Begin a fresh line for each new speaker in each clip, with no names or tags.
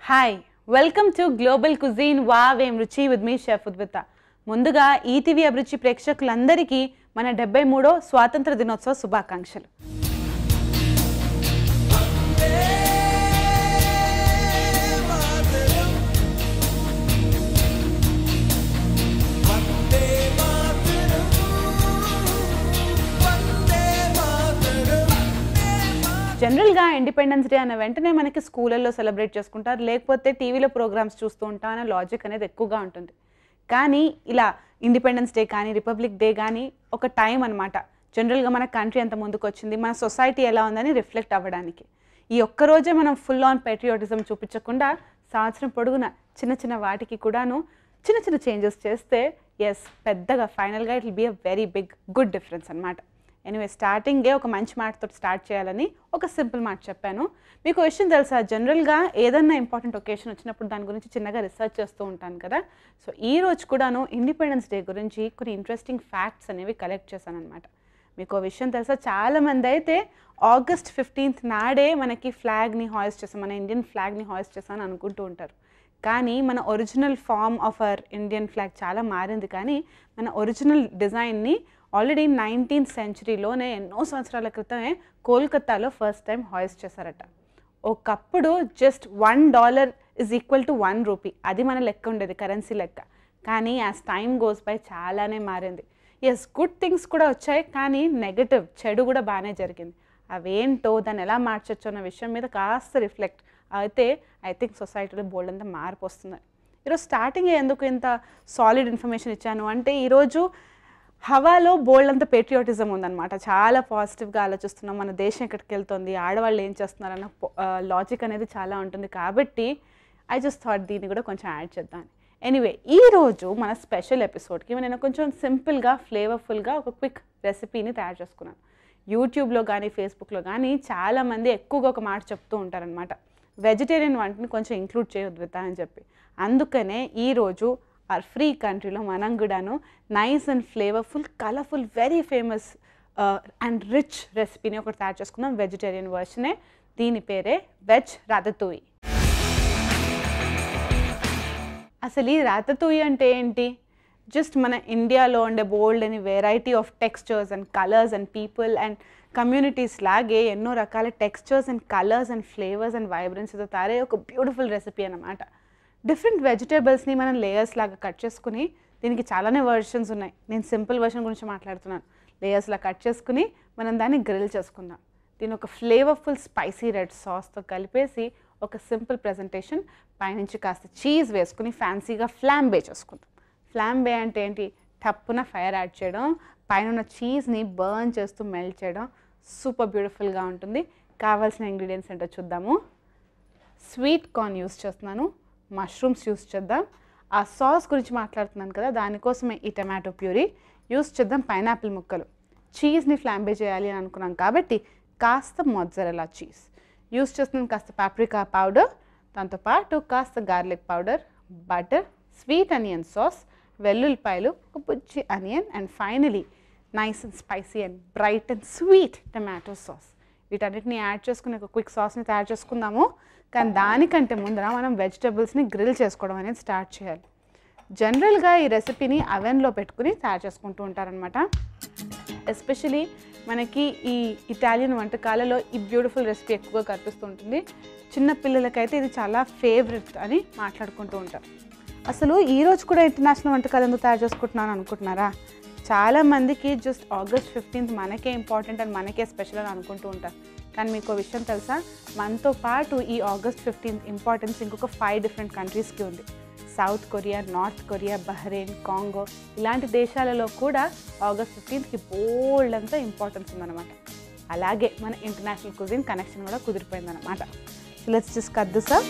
Hi welcome to global cuisine wow ఏం రుచి with me chef ఉద్విత ముందుగా ఈటీవీ అభిరుచి ప్రేక్షకులందరికీ మన డెబ్బై మూడో స్వాతంత్ర దినోత్సవ శుభాకాంక్షలు జనరల్గా ఇండిపెండెన్స్ డే అన్న వెంటనే మనకి స్కూళ్ళల్లో సెలబ్రేట్ చేసుకుంటారు లేకపోతే టీవీలో ప్రోగ్రామ్స్ చూస్తూ ఉంటాం అనే లాజిక్ అనేది ఎక్కువగా ఉంటుంది కానీ ఇలా ఇండిపెండెన్స్ డే కానీ రిపబ్లిక్ డే కానీ ఒక టైం అనమాట జనరల్గా మన కంట్రీ ఎంత ముందుకు వచ్చింది మన సొసైటీ ఎలా ఉందని రిఫ్లెక్ట్ అవ్వడానికి ఈ ఒక్క రోజే మనం ఫుల్ ఆన్ పెట్రియాటిజం చూపించకుండా సంవత్సరం పొడుగున చిన్న చిన్న వాటికి కూడాను చిన్న చిన్న చేంజెస్ చేస్తే ఎస్ పెద్దగా ఫైనల్గా it will be a very big good difference అనమాట ఎనివే స్టార్టింగే ఒక మంచి మాటతో స్టార్ట్ చేయాలని ఒక సింపుల్ మాట చెప్పాను మీకు విషయం తెలుసా జనరల్గా ఏదన్నా ఇంపార్టెంట్ ఒకేషన్ వచ్చినప్పుడు దాని గురించి చిన్నగా రీసెర్చ్ చేస్తూ ఉంటాను కదా సో ఈ రోజు కూడాను ఇండిపెండెన్స్ డే గురించి కొన్ని ఇంట్రెస్టింగ్ ఫ్యాక్ట్స్ అనేవి కలెక్ట్ చేశాను అనమాట మీకు ఓ విషయం తెలుసా చాలామంది అయితే ఆగస్ట్ ఫిఫ్టీన్త్ నాడే మనకి ఫ్లాగ్ని హాయిస్ట్ చేస్తాం మన ఇండియన్ ఫ్లాగ్ని హాయిస్ట్ చేస్తామని అనుకుంటూ ఉంటారు కానీ మన original form of our Indian flag చాలా మారింది కానీ మన ఒరిజినల్ డిజైన్ని ఆల్రెడీ నైన్టీన్త్ సెంచరీలోనే ఎన్నో సంవత్సరాల క్రితమే కోల్కతాలో ఫస్ట్ టైం హాయిస్ట్ చేశారట ఒకప్పుడు just one dollar is equal to one rupee అది మన లెక్క ఉండేది కరెన్సీ లెక్క కానీ యాజ్ టైమ్ గోస్ బై చాలానే మారింది ఎస్ గుడ్ థింగ్స్ కూడా వచ్చాయి కానీ నెగటివ్ చెడు కూడా బాగానే జరిగింది అవేంటో దాన్ని ఎలా మార్చొచ్చు అన్న విషయం మీద కాస్త రిఫ్లెక్ట్ అయితే ఐ థింక్ సొసైటీలో బోల్డ్ అంతా మార్పు వస్తుంది ఈరోజు స్టార్టింగ్ ఎందుకు ఇంత సాలిడ్ ఇన్ఫర్మేషన్ ఇచ్చాను అంటే ఈరోజు హవాలో బోల్డ్ అంత పేట్రియాటిజం ఉందన్నమాట చాలా పాజిటివ్గా ఆలోచిస్తున్నాం మన దేశం ఎక్కడికి వెళ్తుంది ఆడవాళ్ళు ఏం చేస్తున్నారన్న లాజిక్ అనేది చాలా ఉంటుంది కాబట్టి ఐ జస్ట్ థాట్ దీన్ని కూడా కొంచెం యాడ్ చేద్దాం ఎనీవే ఈరోజు మన స్పెషల్ ఎపిసోడ్కి నేను కొంచెం సింపుల్గా ఫ్లేవర్ఫుల్గా ఒక క్విక్ రెసిపీని తయారు చేసుకున్నాను యూట్యూబ్లో కానీ ఫేస్బుక్లో కానీ చాలామంది ఎక్కువగా ఒక మాట చెప్తూ ఉంటారనమాట వెజిటేరియన్ వంటని కొంచెం ఇంక్లూడ్ చేయొద్దు విత్తా అని చెప్పి అందుకనే ఈరోజు ఆర్ ఫ్రీ కంట్రీలో మనం కూడాను nice and flavourful colourful very famous and rich రెసిపీని ఒకటి తయారు చేసుకుందాం వెజిటేరియన్ వర్షనే దీని పేరే వెజ్ రాతతూయి అసలు ఈ రాతతూయి అంటే ఏంటి జస్ట్ మన ఇండియాలో ఉండే బోల్డ్ అని variety of textures and colours and people and communities లాగే ఎన్నో రకాల textures and colours and flavours and వైబ్రెన్స్తో తయారయ్యే ఒక బ్యూటిఫుల్ రెసిపీ అనమాట డిఫరెంట్ వెజిటేబుల్స్ని మనం లేయర్స్ లాగా కట్ చేసుకుని దీనికి చాలానే వర్షన్స్ ఉన్నాయి నేను సింపుల్ వర్షన్ గురించి మాట్లాడుతున్నాను లేయర్స్లా కట్ చేసుకుని మనం దాన్ని గ్రిల్ చేసుకుందాం దీని ఒక ఫ్లేవర్ఫుల్ స్పైసీ రెడ్ సాస్తో కలిపేసి ఒక సింపుల్ ప్రజెంటేషన్ పైనుంచి కాస్త చీజ్ వేసుకుని ఫ్యాన్సీగా ఫ్లాంబే చేసుకుందాం ఫ్లాంబే అంటే ఏంటి టప్పున ఫైర్ యాడ్ చేయడం పైన ఉన్న చీజ్ని బర్న్ చేస్తూ మెల్ట్ చేయడం సూపర్ బ్యూటిఫుల్గా ఉంటుంది కావాల్సిన ఇంగ్రీడియంట్స్ ఏంటో చూద్దాము స్వీట్ కార్న్ యూస్ చేస్తున్నాను మష్రూమ్స్ యూస్ చేద్దాం ఆ సాస్ గురించి మాట్లాడుతున్నాను కదా దానికోసమే ఈ టమాటో ప్యూరీ యూస్ చేద్దాం పైనాపిల్ ముక్కలు చీజ్ని ఫ్లాంబే చేయాలి అని అనుకున్నాం కాబట్టి కాస్త మొజ్జరెలా చీజ్ యూస్ చేస్తున్నాం కాస్త పాప్రికా పౌడర్ దాంతోపాటు కాస్త garlic powder butter sweet onion sauce వెల్లుల్లిపాయలు ఒక బుజ్జి onion and finally nice and spicy and bright and sweet tomato sauce వీటన్నిటిని యాడ్ చేసుకుని ఒక క్విక్ సాస్ని తయారు చేసుకుందాము కానీ దానికంటే ముందర మనం వెజిటబుల్స్ని గ్రిల్ చేసుకోవడం అనేది స్టార్ట్ చేయాలి జనరల్గా ఈ రెసిపీని అవెన్లో పెట్టుకుని తయారు చేసుకుంటూ ఉంటారనమాట ఎస్పెషలీ మనకి ఈ ఇటాలియన్ వంటకాలలో ఈ బ్యూటిఫుల్ రెసిపీ ఎక్కువగా కనిపిస్తూ ఉంటుంది చిన్న పిల్లలకైతే ఇది చాలా ఫేవరెట్ అని మాట్లాడుకుంటూ ఉంటారు అసలు ఈరోజు కూడా ఇంటర్నేషనల్ వంటకాలు ఎందుకు తయారు చేసుకుంటున్నాను అనుకుంటున్నారా చాలా మందికి జస్ట్ ఆగస్ట్ ఫిఫ్టీన్త్ మనకే ఇంపార్టెంట్ అండ్ మనకే స్పెషల్ అని అనుకుంటూ ఉంటారు కానీ మీకు విషయం తెలుసా మనతో పాటు ఈ ఆగస్ట్ ఫిఫ్టీన్త్ ఇంపార్టెన్స్ ఇంకొక ఫైవ్ డిఫరెంట్ కంట్రీస్కి ఉంది South Korea North Korea Bahrain Congo ఇలాంటి దేశాలలో కూడా ఆగస్ట్ ఫిఫ్టీన్త్కి బోల్డ్ అంతా ఇంపార్టెన్స్ ఉందన్నమాట అలాగే మన ఇంటర్నేషనల్ కుజిన్ కనెక్షన్ కూడా కుదిరిపోయిందన్నమాట సో లెట్స్ జస్ట్ కద్దు సార్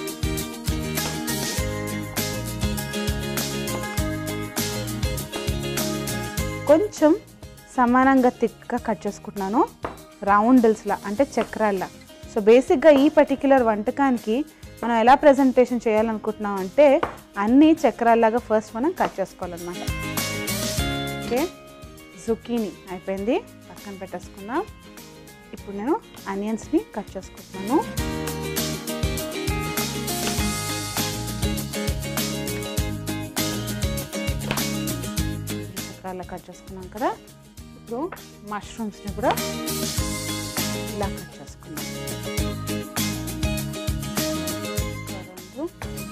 కొంచెం సమానంగా థిక్గా కట్ చేసుకుంటున్నాను రౌండిల్స్లా అంటే చక్రాల్లా సో బేసిక్గా ఈ పర్టిక్యులర్ వంటకానికి మనం ఎలా ప్రజెంటేషన్ చేయాలనుకుంటున్నాం అంటే అన్నీ చక్రాల్లాగా ఫస్ట్ మనం కట్ చేసుకోవాలన్నమాట ఓకే జుకీని అయిపోయింది పక్కన పెట్టేసుకుందాం ఇప్పుడు నేను ఆనియన్స్ని కట్ చేసుకుంటున్నాను చక్రాల్లో కట్ చేసుకున్నాం కదా ఇప్పుడు మష్రూమ్స్ని కూడా ఇలా కట్ చేసుకున్నాం ఇంకా రెండు.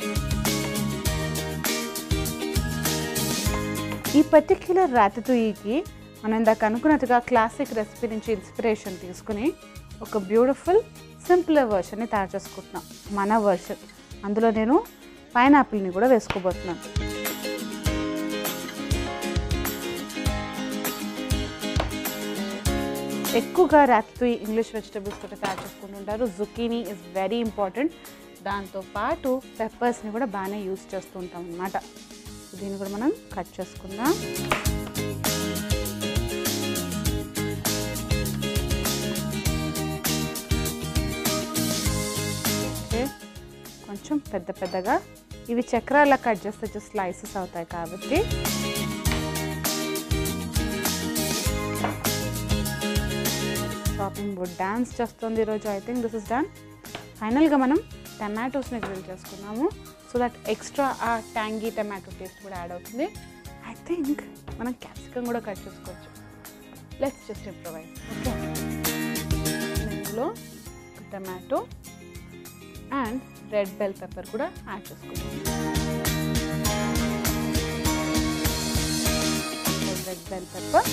ఈ పర్టిక్యులర్ రాతతుయికి మనం ఇందాక అనుకున్నట్టుగా క్లాసిక్ రెసిపీ నుంచి ఇన్స్పిరేషన్ తీసుకుని ఒక బ్యూటిఫుల్ సింపుల్ వర్షన్ని తయారు చేసుకుంటున్నాం మన వర్షన్ అందులో నేను పైనాపిల్ని కూడా వేసుకోబోతున్నాను ఎక్కువగా రాత్రి ఇంగ్లీష్ వెజిటబుల్స్ తోటి తయారు చేసుకుంటుంటారు జుకీనీ ఇస్ వెరీ ఇంపార్టెంట్ దాంతో పాటు పెప్పర్స్ని కూడా బాగానే యూస్ చేస్తూ ఉంటాం అనమాట దీన్ని కూడా మనం కట్ చేసుకుందాం ఓకే కొంచెం పెద్ద పెద్దగా ఇవి చక్రాల కట్ చేస్తే జస్ట్ స్లైసెస్ అవుతాయి కాబట్టి చాపింగ్ బోర్డ్ డాన్స్ చేస్తుంది ఈరోజు I think this is done ఫైనల్గా మనం టమాటోస్ని గ్రిల్ చేసుకున్నాము so that extra uh tangy tomato taste కూడా యాడ్ అవుతుంది ఐ థింక్ మనం క్యాప్సికమ్ కూడా కట్ చేసుకోవచ్చు లెట్స్ జస్ట్ ఇంప్రొవైజ్ ఓకే ఇందులో tomato and red bell pepper కూడా యాడ్ చేసుకుంటాం రెడ్ బెల్ పెప్పర్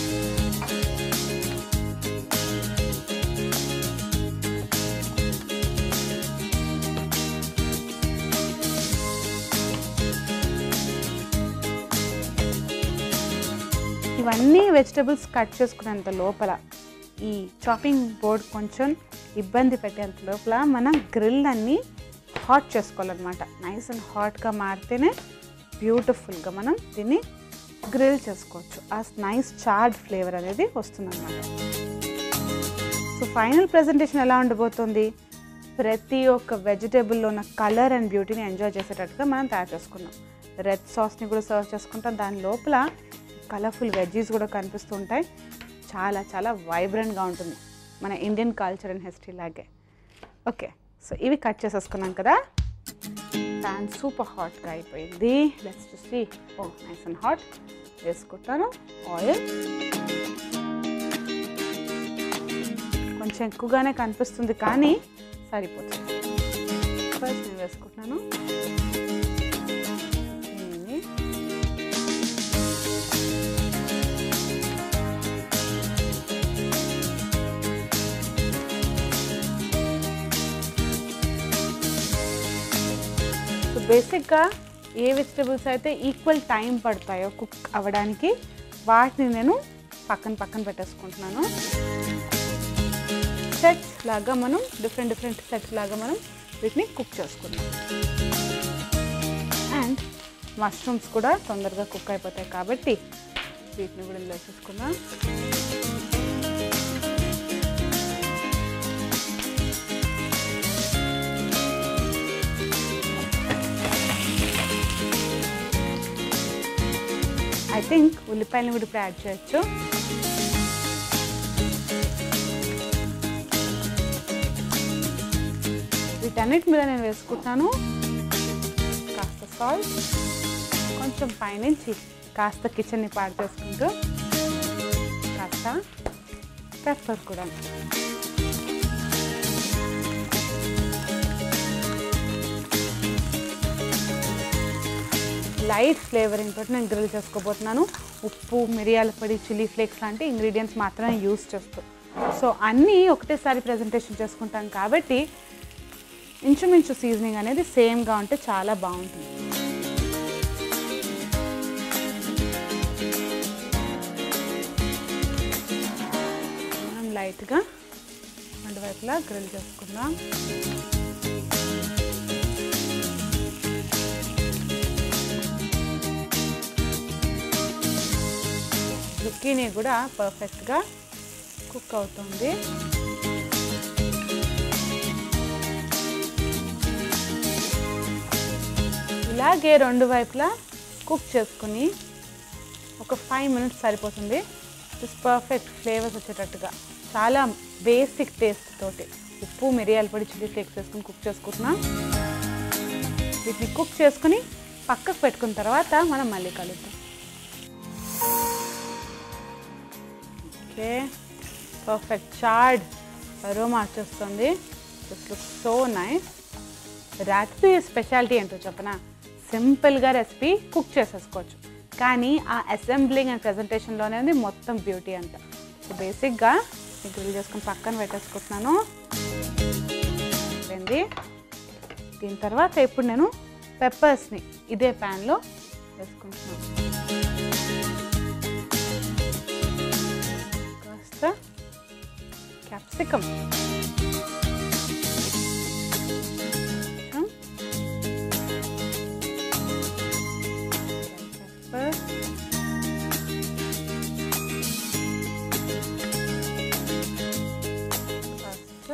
ఇవన్నీ వెజిటబుల్స్ కట్ చేసుకునేంత లోపల ఈ చాపింగ్ బోర్డ్ కొంచెం ఇబ్బంది పెట్టేంత లోపల మనం గ్రిల్ అన్నీ హాట్ చేసుకోవాలన్నమాట నైస్ అండ్ హాట్గా మారితేనే బ్యూటిఫుల్గా మనం దీన్ని గ్రిల్ చేసుకోవచ్చు ఆ నైస్ చార్డ్ ఫ్లేవర్ అనేది వస్తుందన్నమాట సో ఫైనల్ ప్రజెంటేషన్ ఎలా ఉండబోతుంది ప్రతి ఒక్క వెజిటేబుల్లో ఉన్న కలర్ అండ్ బ్యూటీని ఎంజాయ్ చేసేటట్టుగా మనం తయారు చేసుకున్నాం రెడ్ సాస్ని కూడా సర్వ్ చేసుకుంటాం దాని లోపల కలర్ఫుల్ వెజ్జీస్ కూడా కనిపిస్తూ ఉంటాయి చాలా చాలా వైబ్రెంట్గా ఉంటుంది మన ఇండియన్ కల్చర్ అండ్ హిస్టరీ లాగే ఓకే సో ఇవి కట్ చేసేసుకున్నాం కదా ప్యాన్ సూపర్ హాట్గా అయిపోయింది లెట్స్ చూసి ఓ నైస్ అండ్ హాట్ వేసుకుంటాను ఆయిల్ కొంచెం ఎక్కువగానే కనిపిస్తుంది కానీ సరిపోతుంది ఫస్ట్ నేను వేసుకుంటున్నాను దీన్ని సో బేసిక్గా ఏ వెజిటబుల్స్ అయితే ఈక్వల్ టైం పడతాయో కుక్ అవ్వడానికి వాటిని నేను పక్కన పక్కన పెట్టేసుకుంటున్నాను సెట్స్ లాగా మనం డిఫరెంట్ డిఫరెంట్ సెట్స్ లాగా మనం వీటిని కుక్ చేసుకుందాం అండ్ మష్రూమ్స్ కూడా తొందరగా కుక్ అయిపోతాయి కాబట్టి వీటిని కూడా ఇందులో వేసేసుకుందాం ఐ థింక్ ఉల్లిపాయలను కూడా ఇప్పుడు యాడ్ చేయొచ్చు వీటన్నిటి మీద నేను వేసుకుంటున్నాను కాస్త సాల్ట్ కొంచెం పైనుంచి కాస్త కిచెన్ని పాడు చేసుకుంటూ కాస్త పెప్పర్ కూడా లైట్ ఫ్లేవరింగ్ తోటి నేను గ్రిల్ చేసుకోబోతున్నాను ఉప్పు మిరియాల పొడి చిల్లీ ఫ్లేక్స్ లాంటి ఇంగ్రీడియంట్స్ మాత్రమే యూస్ చేస్తూ సో అన్నీ ఒకటేసారి ప్రజెంటేషన్ చేసుకుంటాం కాబట్టి ఇంచుమించు సీజనింగ్ అనేది సేమ్గా ఉంటే చాలా బాగుంటుంది మనం లైట్గా రెండు వైపులా గ్రిల్ చేసుకుందాం జుక్కీని కూడా పర్ఫెక్ట్గా కుక్ అవుతుంది ఇలాగే రెండు వైపులా కుక్ చేసుకుని ఒక ఫైవ్ మినిట్స్ సరిపోతుంది జస్ట్ పర్ఫెక్ట్ ఫ్లేవర్స్ వచ్చేటట్టుగా చాలా బేసిక్ టేస్ట్ తోటి ఉప్పు మిరియాల పొడి చిల్లీ ఫ్లేక్స్ వేసుకుని కుక్ చేసుకుంటున్నాం వీటిని కుక్ చేసుకుని పక్కకు పెట్టుకున్న తర్వాత మనం మళ్ళీ కలుద్దాం ఓకే పర్ఫెక్ట్ చాడ్ అరోమా వచ్చేస్తుంది దిస్ లుక్ సో నైస్ రాక్పీ స్పెషాలిటీ ఏంటో చెప్పనా సింపుల్గా రెసిపీ కుక్ చేసేసుకోవచ్చు కానీ ఆ అసెంబ్లింగ్ అండ్ ప్రజెంటేషన్లోనే ఉంది మొత్తం బ్యూటీ అంతా సో బేసిక్గా గ్రిల్ చేసుకుని పక్కన పెట్టేసుకుంటున్నాను ఏంది దీని తర్వాత ఇప్పుడు నేను పెప్పర్స్ని ఇదే ప్యాన్లో వేసుకుంటున్నాను కాస్త క్యాప్సికమ్ పెప్పర్ కాస్త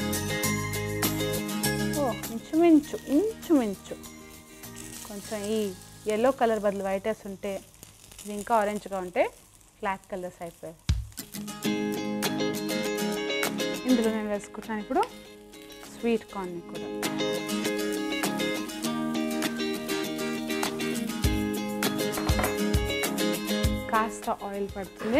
ఓ ఇంచుమించు ఇంచుమించు కొంచెం ఈ ఎల్లో కలర్ బదులు వైట్ వేసి ఉంటే ఇది ఇంకా ఆరెంజ్గా ఉంటే ఫ్లాట్ కలర్స్ అయిపోయాయి ఇందులో నేను వేసుకుంటున్నాను ఇప్పుడు స్వీట్ కార్న్ కూడా కాస్త ఆయిల్ పడుతుంది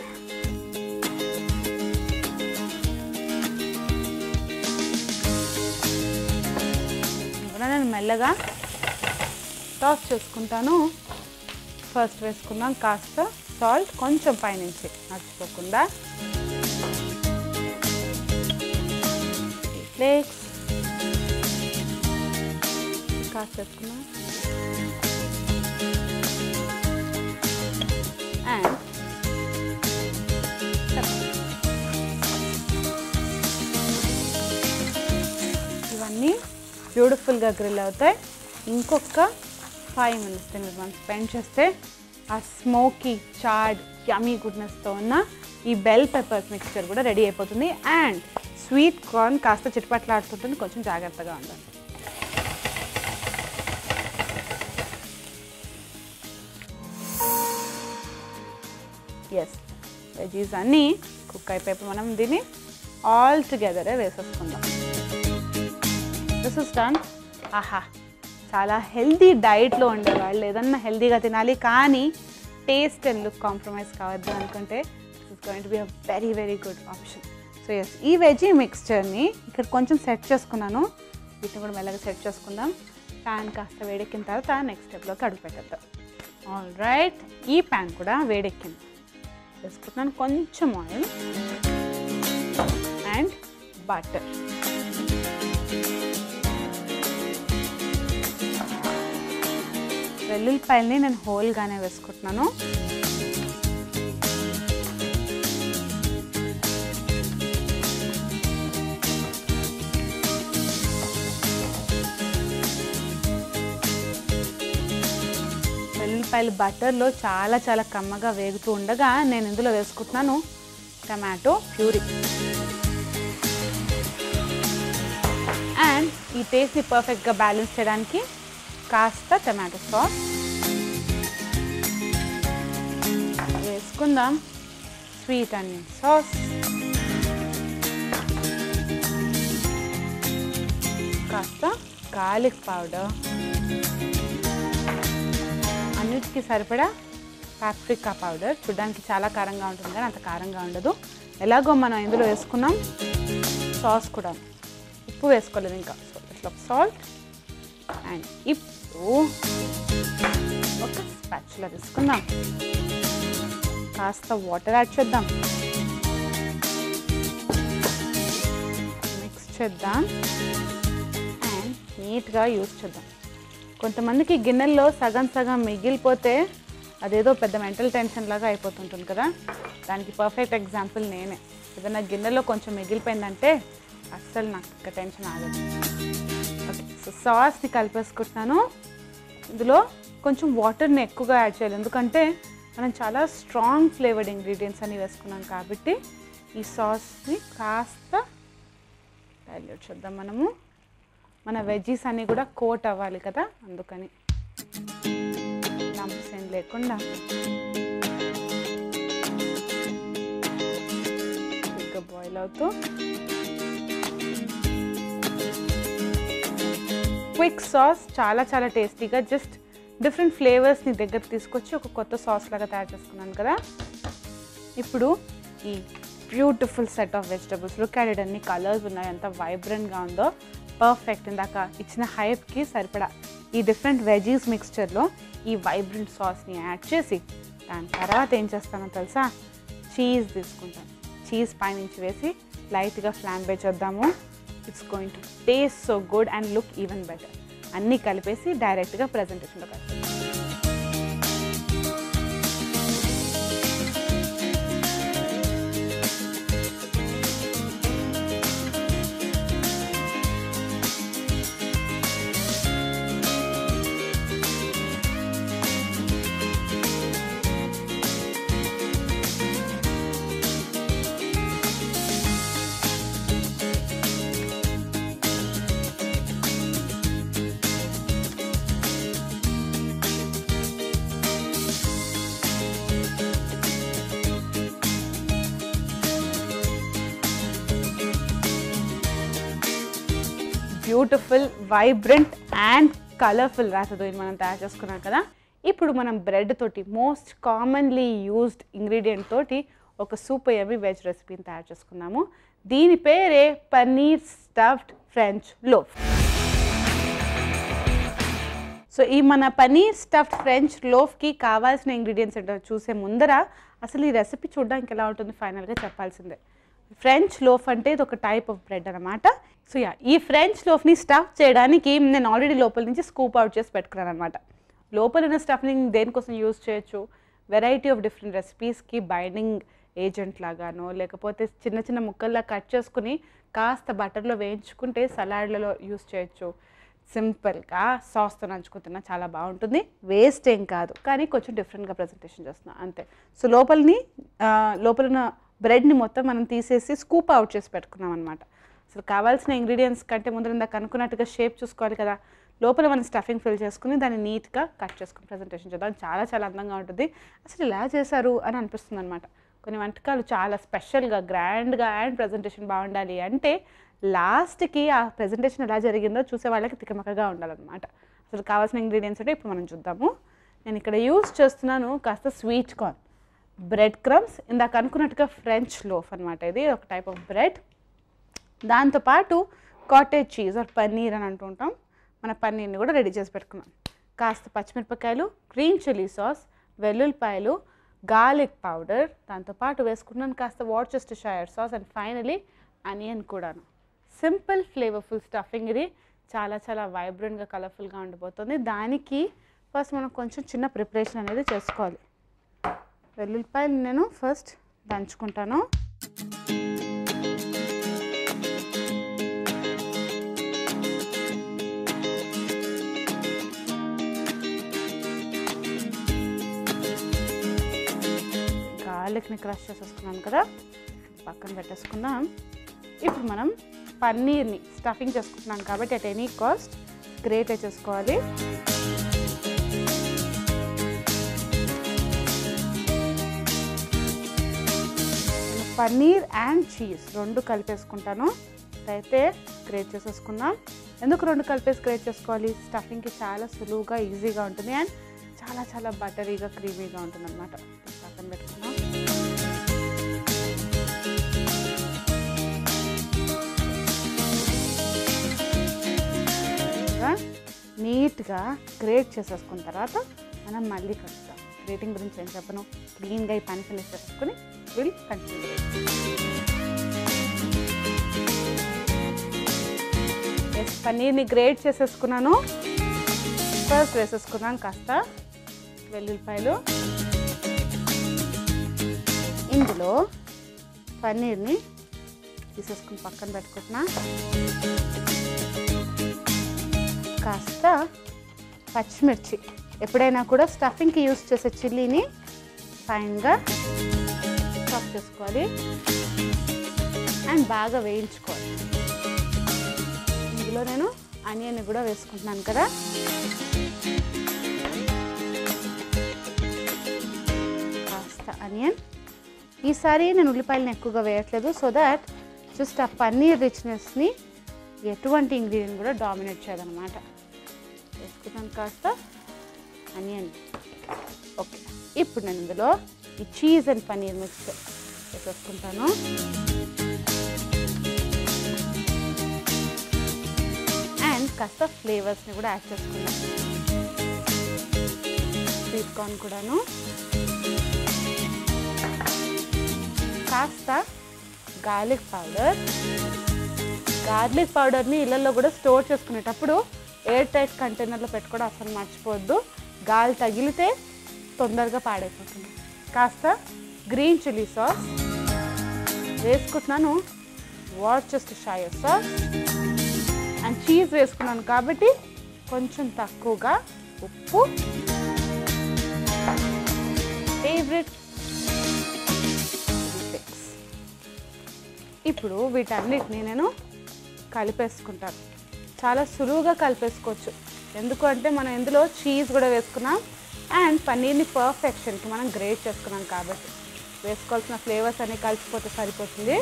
కూడా నేను మెల్లగా టాస్ చేసుకుంటాను ఫస్ట్ వేసుకుందాం కాస్త సాల్ట్ కొంచెం పైనుంచి మర్చిపోకుండా ఫ్లేక్స్ కాస్త వేసుకున్నాం అండ్ ఇవన్నీ బ్యూటిఫుల్గా గ్రిల్ అవుతాయి ఇంకొక ఫైవ్ మినిట్స్ మీరు మనం స్పెండ్ చేస్తే ఆ స్మోకీ చాడ్ యమీ గుడ్నెస్తో ఉన్న ఈ బెల్ పెప్పర్స్ మిక్స్చర్ కూడా రెడీ అయిపోతుంది అండ్ స్వీట్ కార్న్ కాస్త చిట్పట్లాడుతుంటుంది కొంచెం జాగ్రత్తగా ఉండాలి ఎస్ వెజీస్ అన్నీ కుక్ అయిపోయి మనం దీన్ని ఆల్ టుగెదరే వేసేసుకుందాం దిస్ ఇస్ డన్ ఆహా చాలా హెల్దీ డైట్లో ఉండేవాళ్ళు ఏదన్నా హెల్దీగా తినాలి కానీ టేస్ట్ అండ్ లుక్ కాంప్రమైజ్ కావద్దు అనుకుంటే this is going to be a very very good option so yes ఈ వెజీ మిక్స్చర్ని ఇక్కడ కొంచెం సెట్ చేసుకున్నాను వీటిని కూడా మెల్లగా సెట్ చేసుకుందాం ప్యాన్ కాస్త వేడెక్కిన తర్వాత నెక్స్ట్ స్టెప్లోకి అడుగు పెట్టేద్దాం ఆల్ రైట్ ఈ ప్యాన్ కూడా వేడెక్కింది వేసుకుంటున్నాను కొంచెం ఆయిల్ అండ్ బటర్ వెల్లుల్లిపాయల్ని నేను హోల్గానే వేసుకుంటున్నాను వెల్లుల్లిపాయలు బటర్లో చాలా చాలా కమ్మగా వేగుతూ ఉండగా నేను ఇందులో వేసుకుంటున్నాను టమాటో ప్యూరీ అండ్ ఈ టేస్ట్ని పర్ఫెక్ట్గా బ్యాలెన్స్ చేయడానికి కాస్త టమాటో సాస్ వేసుకుందాం స్వీట్ అనియన్ సాస్ కాస్త గార్లిక్ పౌడర్ అన్నిటికీ సరిపడా పాప్రికా పౌడర్ చూడడానికి చాలా కారంగా ఉంటుంది కానీ అంత కారంగా ఉండదు ఎలాగో మనం ఇందులో వేసుకున్నాం సాస్ కూడా ఉప్పు వేసుకోలేదు ఇంకా సో ఇట్లా సాల్ట్ అండ్ ఇప్పుడు ఒక స్పాచులా తీసుకుందాం కాస్త వాటర్ యాడ్ చేద్దాం మిక్స్ చేద్దాం అండ్ నీట్గా యూస్ చేద్దాం కొంతమందికి గిన్నెల్లో సగం సగం మిగిలిపోతే అదేదో పెద్ద మెంటల్ టెన్షన్ లాగా అయిపోతుంటుంది కదా దానికి పర్ఫెక్ట్ ఎగ్జాంపుల్ నేనే ఏదైనా గిన్నెలో కొంచెం మిగిలిపోయిందంటే అస్సలు నాకు ఇంకా టెన్షన్ ఆగదు ఓకే సో సాస్ని కలిపేసుకుంటున్నాను ఇందులో కొంచెం వాటర్ని ఎక్కువగా యాడ్ చేయాలి ఎందుకంటే మనం చాలా స్ట్రాంగ్ ఫ్లేవర్డ్ ఇంగ్రీడియంట్స్ అని వేసుకున్నాం కాబట్టి ఈ సాస్ని కాస్త డైల్యూట్ చేద్దాం మనము మన వెజ్జీస్ అన్నీ కూడా కోట్ అవ్వాలి కదా అందుకని లంప్స్ ఏం లేకుండా ఇంకా బాయిల్ అవుతూ క్విక్ సాస్ చాలా చాలా టేస్టీగా జస్ట్ డిఫరెంట్ ఫ్లేవర్స్ని దగ్గర తీసుకొచ్చి ఒక కొత్త సాస్ లాగా తయారు చేసుకున్నాను కదా ఇప్పుడు ఈ beautiful set of vegetables look at it అన్ని కలర్స్ ఉన్నాయి ఎంత వైబ్రెంట్గా ఉందో పర్ఫెక్ట్ ఇందాక ఇచ్చిన హైప్కి సరిపడా ఈ డిఫరెంట్ వెజీస్ మిక్స్చర్లో ఈ వైబ్రెంట్ సాస్ని యాడ్ చేసి దాని తర్వాత ఏం చేస్తానో తెలుసా చీజ్ తీసుకుంటాను చీజ్ పైనుంచి వేసి లైట్గా ఫ్లాంబే చేద్దాము it's going to taste so good and look even better అన్నీ కలిపేసి డైరెక్ట్గా ప్రజెంటేషన్లో కలిపి బ్యూటిఫుల్ వైబ్రెంట్ అండ్ కలర్ఫుల్ రాసదోయిని మనం తయారు చేసుకున్నాం కదా ఇప్పుడు మనం బ్రెడ్ తోటి మోస్ట్ కామన్లీ యూజ్డ్ ఇంగ్రీడియంట్ తోటి ఒక సూపర్ ఎమి వెజ్ రెసిపీని తయారు చేసుకున్నాము దీని పేరే paneer stuffed French loaf so ఈ మన పనీర్ స్టఫ్డ్ ఫ్రెంచ్ లోఫ్కి కావాల్సిన ఇంగ్రీడియంట్స్ ఏంటో చూసే ముందర అసలు ఈ రెసిపీ చూడడానికి ఎలా ఉంటుంది ఫైనల్గా చెప్పాల్సిందే ఫ్రెంచ్ లోఫ్ అంటే ఇది ఒక టైప్ ఆఫ్ బ్రెడ్ అనమాట సో యా ఈ ఫ్రెంచ్ లోఫ్ని స్టఫ్ చేయడానికి నేను ఆల్రెడీ లోపల నుంచి స్కూప్ అవుట్ చేసి పెట్టుకున్నాను అనమాట లోపల ఉన్న స్టఫ్ని దేనికోసం యూజ్ చేయొచ్చు వెరైటీ ఆఫ్ డిఫరెంట్ రెసిపీస్కి బైండింగ్ ఏజెంట్ లాగానో లేకపోతే చిన్న చిన్న ముక్కల్లా కట్ చేసుకుని కాస్త బటర్లో వేయించుకుంటే సలాడ్లలో యూజ్ చేయొచ్చు సింపుల్గా సాస్తో నంచుకుంటున్నా చాలా బాగుంటుంది వేస్ట్ ఏం కాదు కానీ కొంచెం డిఫరెంట్గా ప్రజెంటేషన్ చేస్తున్నా అంతే సో లోపలిని ఆ, లోపల ఉన్న బ్రెడ్ని మొత్తం మనం తీసేసి స్కూప్ అవుట్ చేసి పెట్టుకున్నాం అనమాట అసలు కావాల్సిన ఇంగ్రీడియంట్స్ కంటే ముందు ఇందాక అనుకున్నట్టుగా షేప్ చూసుకోవాలి కదా లోపల మనం స్టఫింగ్ ఫిల్ చేసుకుని దాన్ని నీట్గా కట్ చేసుకుని ప్రజెంటేషన్ చేద్దాం చాలా చాలా అందంగా ఉంటుంది అసలు ఇలా చేశారు అని అనిపిస్తుంది అనమాట కొన్ని వంటకాలు చాలా స్పెషల్గా గ్రాండ్గా అండ్ ప్రజెంటేషన్ బాగుండాలి అంటే లాస్ట్కి ఆ ప్రజెంటేషన్ ఎలా జరిగిందో చూసే వాళ్ళకి తికమకగా ఉండాలన్నమాట అసలు కావాల్సిన ఇంగ్రీడియంట్స్ అంటే ఇప్పుడు మనం చూద్దాము నేను ఇక్కడ యూస్ చేస్తున్నాను కాస్త స్వీట్ కార్న్ బ్రెడ్ క్రమ్స్ ఇందాక అనుకున్నట్టుగా ఫ్రెంచ్ లోఫ్ అనమాట ఇది ఒక టైప్ ఆఫ్ బ్రెడ్ దాంతోపాటు కాటేజ్ చీజ్ ఆర్ పన్నీర్ అని అంటుంటాం మన పన్నీర్ని కూడా రెడీ చేసి పెట్టుకున్నాం కాస్త పచ్చిమిరపకాయలు గ్రీన్ చిల్లీ సాస్ వెల్లుల్లిపాయలు గార్లిక్ పౌడర్ దాంతోపాటు వేసుకున్నాను కాస్త Worcestershire sauce and finally onion కూడాను సింపుల్ ఫ్లేవర్ఫుల్ స్టఫింగ్ ఇది చాలా చాలా వైబ్రెంట్గా కలర్ఫుల్గా ఉండిపోతుంది దానికి ఫస్ట్ మనం కొంచెం చిన్న ప్రిపరేషన్ అనేది చేసుకోవాలి వెల్లుల్లిపాయలు నేను ఫస్ట్ దంచుకుంటాను గార్లిక్ని క్రష్ చేసేసుకున్నాను కదా పక్కన పెట్టేసుకుందాం ఇప్పుడు మనం పన్నీర్ని స్టఫింగ్ చేసుకుంటున్నాం కాబట్టి అట్ ఎనీ కాస్ట్ గ్రేట్ చేసుకోవాలి నేను పన్నీర్ అండ్ చీజ్ రెండు కలిపేసుకుంటాను అయితే గ్రేట్ చేసేసుకుందాం ఎందుకు రెండు కలిపేసి గ్రేట్ చేసుకోవాలి స్టఫింగ్కి చాలా సులువుగా ఈజీగా ఉంటుంది అండ్ చాలా చాలా బటరీగా క్రీమీగా ఉంటుంది అనమాట పక్కన పెట్టుకుందాం ఇలా నీట్గా గ్రేట్ చేసేసుకున్న తర్వాత మనం మళ్ళీ కలుస్తాం గ్రేటింగ్ గురించి ఏం చెప్పను క్లీన్గా ఈ పని ఫినిష్ చేసుకుని విల్ కంటిన్యూ ఎస్ పన్నీర్ని గ్రేట్ చేసేసుకున్నాను ఫస్ట్ వేసేసుకున్నాను కాస్త వెల్లుల్లిపాయలు ఇందులో పన్నీర్ని తీసేసుకుని పక్కన పెట్టుకుంటున్నా కాస్త పచ్చిమిర్చి ఎప్పుడైనా కూడా స్టఫింగ్కి యూస్ చేసే చిల్లీని ఫైన్గా చాప్ చేసుకోవాలి అండ్ బాగా వేయించుకోవాలి ఇందులో నేను ఆనియన్ కూడా వేసుకుంటున్నాను కదా కాస్త ఆనియన్ ఈసారి నేను ఉల్లిపాయలను ఎక్కువగా వేయట్లేదు సో దాట్ జస్ట్ ఆ పన్నీర్ రిచ్నెస్ని ఎటువంటి ఇంగ్రీడియంట్ కూడా డామినేట్ చేయదన్నమాట వేసుకున్నాను కాస్త ఆనియన్ ఓకే ఇప్పుడు నేను ఇందులో ఈ చీజ్ అండ్ పన్నీర్ మిక్స్ వేసేసుకుంటాను అండ్ కాస్త ఫ్లేవర్స్ని కూడా యాడ్ చేసుకున్నాను స్వీట్ కార్న్ కూడాను కాస్త గార్లిక్ పౌడర్ గార్లిక్ పౌడర్ని ఇళ్ళల్లో కూడా స్టోర్ చేసుకునేటప్పుడు ఎయిర్ టైట్ కంటైనర్లో పెట్టుకోవడం అసలు మర్చిపోవద్దు గాలి తగిలితే తొందరగా పాడైపోతుంది కాస్త గ్రీన్ చిల్లీ సాస్ వేసుకుంటున్నాను Worcestershire sauce and cheese వేసుకున్నాను కాబట్టి కొంచెం తక్కువగా ఉప్పు ఫేవరెట్ ఫ్లేక్స్ ఇప్పుడు వీటన్నిటిని నేను కలిపేసుకుంటాను చాలా సులువుగా కలిపేసుకోవచ్చు ఎందుకంటే మనం ఇందులో చీజ్ కూడా వేసుకున్నాం అండ్ పన్నీర్ని పర్ఫెక్షన్కి మనం గ్రేట్ చేసుకున్నాం కాబట్టి వేసుకోవాల్సిన ఫ్లేవర్స్ అన్నీ కలిసిపోతే సరిపోతుంది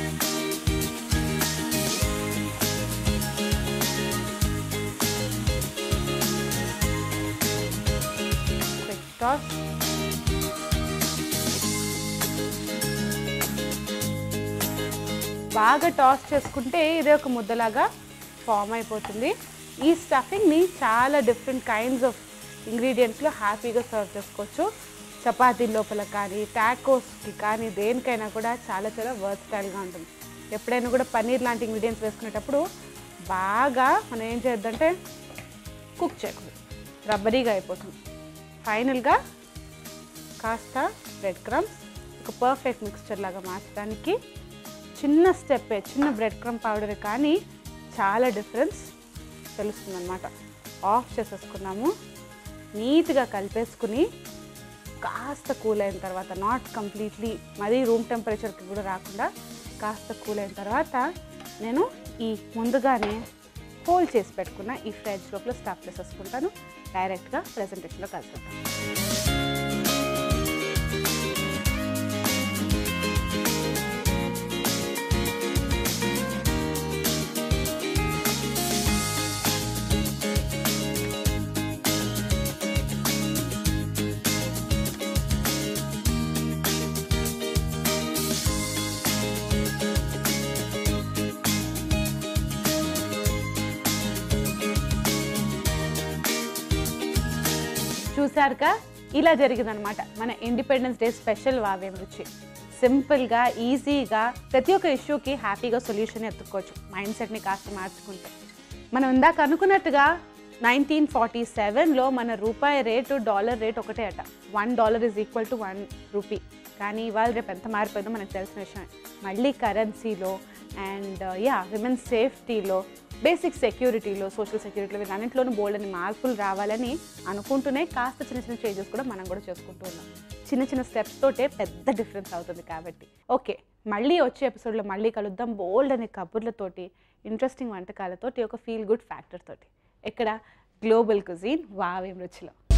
Quick toss. బాగా టాస్ చేసుకుంటే ఇది ఒక ముద్దలాగా ఫామ్ అయిపోతుంది ఈ స్టఫింగ్ని చాలా డిఫరెంట్ కైండ్స్ ఆఫ్ ఇంగ్రీడియంట్స్లో హ్యాపీగా సర్వ్ చేసుకోవచ్చు చపాతీ లోపల కానీ టాకోస్కి కానీ దేనికైనా కూడా చాలా చాలా వర్స్టైల్గా ఉంటుంది ఎప్పుడైనా కూడా పన్నీర్ లాంటి ఇంగ్రీడియంట్స్ వేసుకునేటప్పుడు బాగా మనం ఏం చేద్దంటే కుక్ చేయకూడదు రబ్బరీగా అయిపోతుంది ఫైనల్గా కాస్త బ్రెడ్ క్రమ్స్ ఒక పర్ఫెక్ట్ మిక్స్చర్ లాగా మార్చడానికి చిన్న స్టెప్పే చిన్న బ్రెడ్ క్రమ్ పౌడర్ కానీ చాలా డిఫరెన్స్ తెలుస్తుందన్నమాట ఆఫ్ చేసేసుకున్నాము నీట్గా కలిపేసుకుని కాస్త కూల్ అయిన తర్వాత నాట్ కంప్లీట్లీ మరీ రూమ్ టెంపరేచర్కి కూడా రాకుండా కాస్త కూల్ అయిన తర్వాత నేను ఈ ముందుగానే హోల్డ్ చేసి పెట్టుకున్న ఈ ఫ్రెంచ్ లోపల స్టఫ్ చేసేసుకుంటాను డైరెక్ట్గా ప్రెజెంటేషన్లో కలిసిపెట్టాను చూసారుగా ఇలా జరిగిందనమాట మన ఇండిపెండెన్స్ డే స్పెషల్ వావేం రుచి సింపుల్గా ఈజీగా ప్రతి ఒక్క ఇష్యూకి హ్యాపీగా సొల్యూషన్ ఎత్తుకోవచ్చు మైండ్ సెట్ని కాస్త మార్చుకుంటే మనం ఇందాక అనుకున్నట్టుగా నైన్టీన్ ఫార్టీ సెవెన్లో మన రూపాయి రేటు డాలర్ రేట్ ఒకటే అట one dollar is equal to one rupee కానీ ఇవాళ రేపు ఎంత మారిపోయిందో మనకు తెలిసిన విషయం మళ్ళీ కరెన్సీలో అండ్ యా విమెన్ సేఫ్టీలో బేసిక్ సెక్యూరిటీలో సోషల్ సెక్యూరిటీలో వీటన్నింటిలోనూ బోల్డ్ అని మార్పులు రావాలని అనుకుంటూనే కాస్త చిన్న చిన్న చేంజెస్ కూడా మనం కూడా చేసుకుంటూ ఉన్నాం చిన్న చిన్న స్టెప్స్ తోటే పెద్ద డిఫరెన్స్ అవుతుంది కాబట్టి ఓకే మళ్ళీ వచ్చే ఎపిసోడ్లో మళ్ళీ కలుద్దాం బోల్డ్ అనే కబుర్లతోటి ఇంట్రెస్టింగ్ వంటకాలతోటి ఒక ఫీల్ గుడ్ ఫ్యాక్టర్ తోటి ఇక్కడ గ్లోబల్ కుజీన్ వావేం రుచిలో